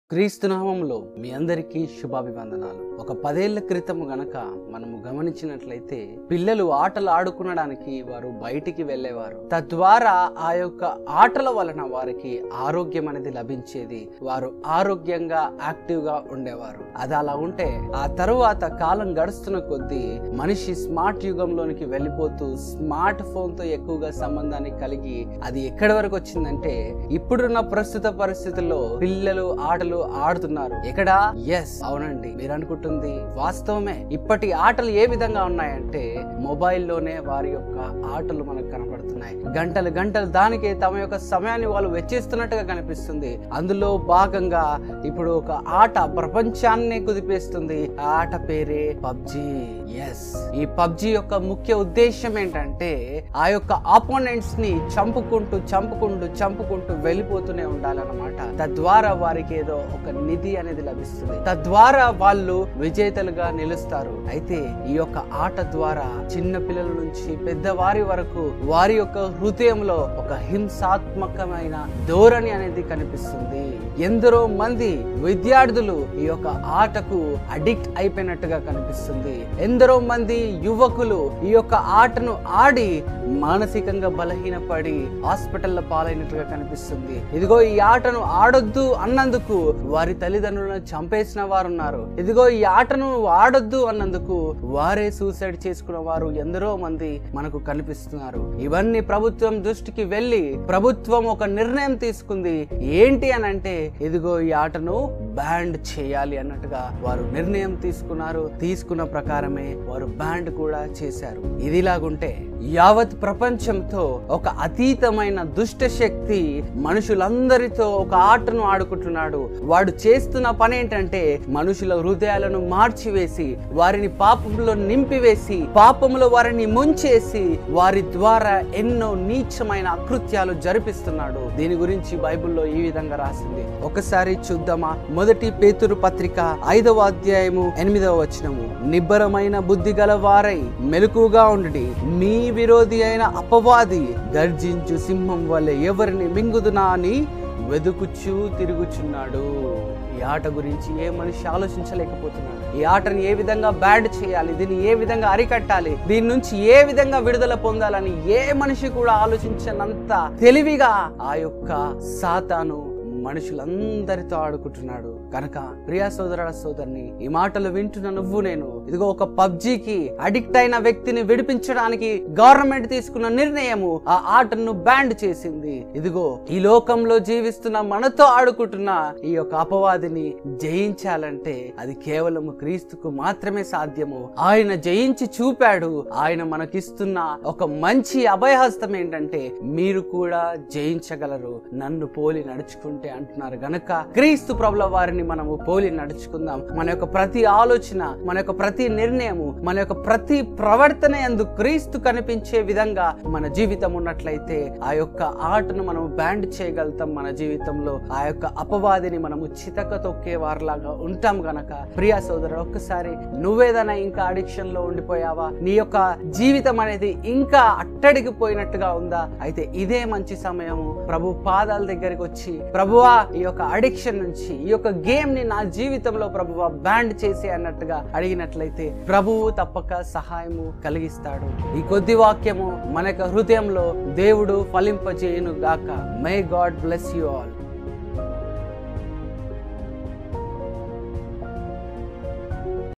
క్రీస్తునామంలో మీ అందరికీ శుభాభివందనాలు ఒక పదేళ్ల క్రితం గనక మనము గమనించినట్లయితే పిల్లలు ఆటలు ఆడుకునడానికి వారు బయటికి వెళ్ళేవారు తద్వారా ఆ యొక్క ఆటల వలన వారికి ఆరోగ్యం అనేది లభించేది వారు ఆరోగ్యంగా యాక్టివ్ గా ఉండేవారు అది అలా ఉంటే ఆ తరువాత కాలం గడుస్తున్న కొద్దీ మనిషి స్మార్ట్ యుగంలోనికి వెళ్ళిపోతూ స్మార్ట్ ఫోన్ తో ఎక్కువగా సంబంధాన్ని కలిగి అది ఎక్కడి వరకు వచ్చిందంటే ఇప్పుడున్న ప్రస్తుత పరిస్థితుల్లో పిల్లలు ఆటలు ఆడుతున్నారు ఎక్కడ ఎస్ అవునండి మీరు అనుకుంటుంది వాస్తవమే ఇప్పటి ఆటలు ఏ విధంగా ఉన్నాయంటే మొబైల్లోనే వారి యొక్క ఆటలు మనకు కనబడుతున్నాయి గంటలు గంటలు దానికే తమ యొక్క సమయాన్ని వాళ్ళు వెచ్చిస్తున్నట్టుగా కనిపిస్తుంది అందులో భాగంగా ఇప్పుడు ఒక ఆట ప్రపంచాన్ని కుదిపేస్తుంది ఆ ఆట పేరే పబ్జి ఎస్ ఈ పబ్జి యొక్క ముఖ్య ఉద్దేశం ఏంటంటే ఆ యొక్క ఆపోనెంట్స్ ని చంపుకుంటూ చంపుకుంటూ చంపుకుంటూ వెళ్ళిపోతూనే ఉండాలన్నమాట తద్వారా వారికి ఏదో ఒక నిధి అనేది లభిస్తుంది తద్వారా వాళ్ళు విజేతలుగా నిలుస్తారు అయితే ఈ యొక్క ఆట ద్వారా చిన్న పిల్లల నుంచి పెద్దవారి వరకు వారి యొక్క హృదయంలో ఒక హింసాత్మకమైన ధోరణి అనేది కనిపిస్తుంది ఎందరో మంది విద్యార్థులు ఈ యొక్క ఆటకు అడిక్ట్ అయిపోయినట్టుగా కనిపిస్తుంది ఎందరో మంది యువకులు ఈ యొక్క ఆటను ఆడి మానసికంగా బలహీనపడి హాస్పిటల్లో పాలైనట్టుగా కనిపిస్తుంది ఇదిగో ఈ ఆటను ఆడొద్దు అన్నందుకు వారి తల్లిదండ్రులను చంపేసిన వారు ఉన్నారు ఇదిగో ఈ ఆటను ఆడొద్దు అన్నందుకు వారే సూసైడ్ చేసుకున్న వారు ఎందరో మంది మనకు కనిపిస్తున్నారు ఇవన్నీ ప్రభుత్వం దృష్టికి వెళ్ళి ప్రభుత్వం ఒక నిర్ణయం తీసుకుంది ఏంటి అని అంటే ఇదిగో ఈ ఆటను బ్యాండ్ చేయాలి అన్నట్టుగా వారు నిర్ణయం తీసుకున్నారు తీసుకున్న ప్రకారమే వారు బ్యాండ్ కూడా చేశారు ఇదిలాగుంటే యావత్ ప్రపంచంతో ఒక అతీతమైన దుష్ట శక్తి మనుషులందరితో ఒక ఆటను ఆడుకుంటున్నాడు వాడు చేస్తున్న పని ఏంటంటే మనుషుల హృదయాలను మార్చివేసి వారిని పాపంలో నింపివేసి పాపంలో వారిని ముంచేసి వారి ద్వారా ఎన్నో నీచమైన అకృత్యాలు జరిపిస్తున్నాడు దీని గురించి బైబిల్లో ఈ విధంగా రాసింది ఒకసారి చూద్దామా మొదటి పేతురు పత్రిక ఐదవ అధ్యాయము ఎనిమిదవ వచనము నిబ్బరమైన బుద్ధి గల వారై మెలకుగా ఉండి మీ విరోధి అయిన అపవాది గర్జించు సింహం వల్లే ఎవరిని మింగుదునా అని వెదుకుచూ తిరుగుచున్నాడు ఈ ఆట గురించి ఏ మనిషి ఆలోచించలేకపోతున్నాడు ఈ ఆటను ఏ విధంగా బ్యాడ్ చేయాలి దీన్ని ఏ విధంగా అరికట్టాలి దీని నుంచి ఏ విధంగా విడుదల పొందాలని ఏ మనిషి కూడా ఆలోచించనంత తెలివిగా ఆ యొక్క సాతాను మనుషులందరితో ఆడుకుంటున్నాడు కనుక ప్రియా సోదరుల సోదరిని ఈ మాటలు వింటున్న నువ్వు నేను ఇదిగో ఒక పబ్జికి అడిక్ట్ అయిన వ్యక్తిని విడిపించడానికి గవర్నమెంట్ తీసుకున్న నిర్ణయము ఆ ఆటను బ్యాండ్ చేసింది ఇదిగో ఈ లోకంలో జీవిస్తున్న మనతో ఆడుకుంటున్న ఈ యొక్క అపవాదిని జయించాలంటే అది కేవలం క్రీస్తుకు మాత్రమే సాధ్యము ఆయన జయించి చూపాడు ఆయన మనకిస్తున్న ఒక మంచి అభయహస్తం ఏంటంటే మీరు కూడా జయించగలరు నన్ను పోలి నడుచుకుంటే అంటున్నారు గనక క్రీస్తు ప్రభుల వారిని మనము పోలి నడుచుకుందాం మన యొక్క ప్రతి ఆలోచన మన యొక్క ప్రతి నిర్ణయము మన యొక్క ప్రతి ప్రవర్తన ఎందు క్రీస్తు కనిపించే విధంగా మన జీవితం ఉన్నట్లయితే ఆ యొక్క ఆటను మనం బ్యాండ్ చేయగలుగుతాం మన జీవితంలో ఆ యొక్క అపవాదిని మనము చితక తొక్కే వారిలాగా ఉంటాం గనక ప్రియా సోదరుడు ఒక్కసారి నువ్వేదైనా ఇంకా అడిక్షన్ లో ఉండిపోయావా నీ యొక్క జీవితం అనేది ఇంకా అట్టడికి పోయినట్టుగా ఉందా అయితే ఇదే మంచి సమయము ప్రభు పాదాల దగ్గరికి వచ్చి ప్రభువా ఈ యొక్క అడిక్షన్ నుంచి ఈ యొక్క గేమ్ ని నా జీవితంలో ప్రభువా బ్యాండ్ చేసి అన్నట్టుగా అడిగినట్లయితే ప్రభువు తప్పక సహాయము కలిగిస్తాడు ఈ కొద్ది వాక్యము మన యొక్క హృదయంలో దేవుడు ఫలింపజేయును గాక may God bless you all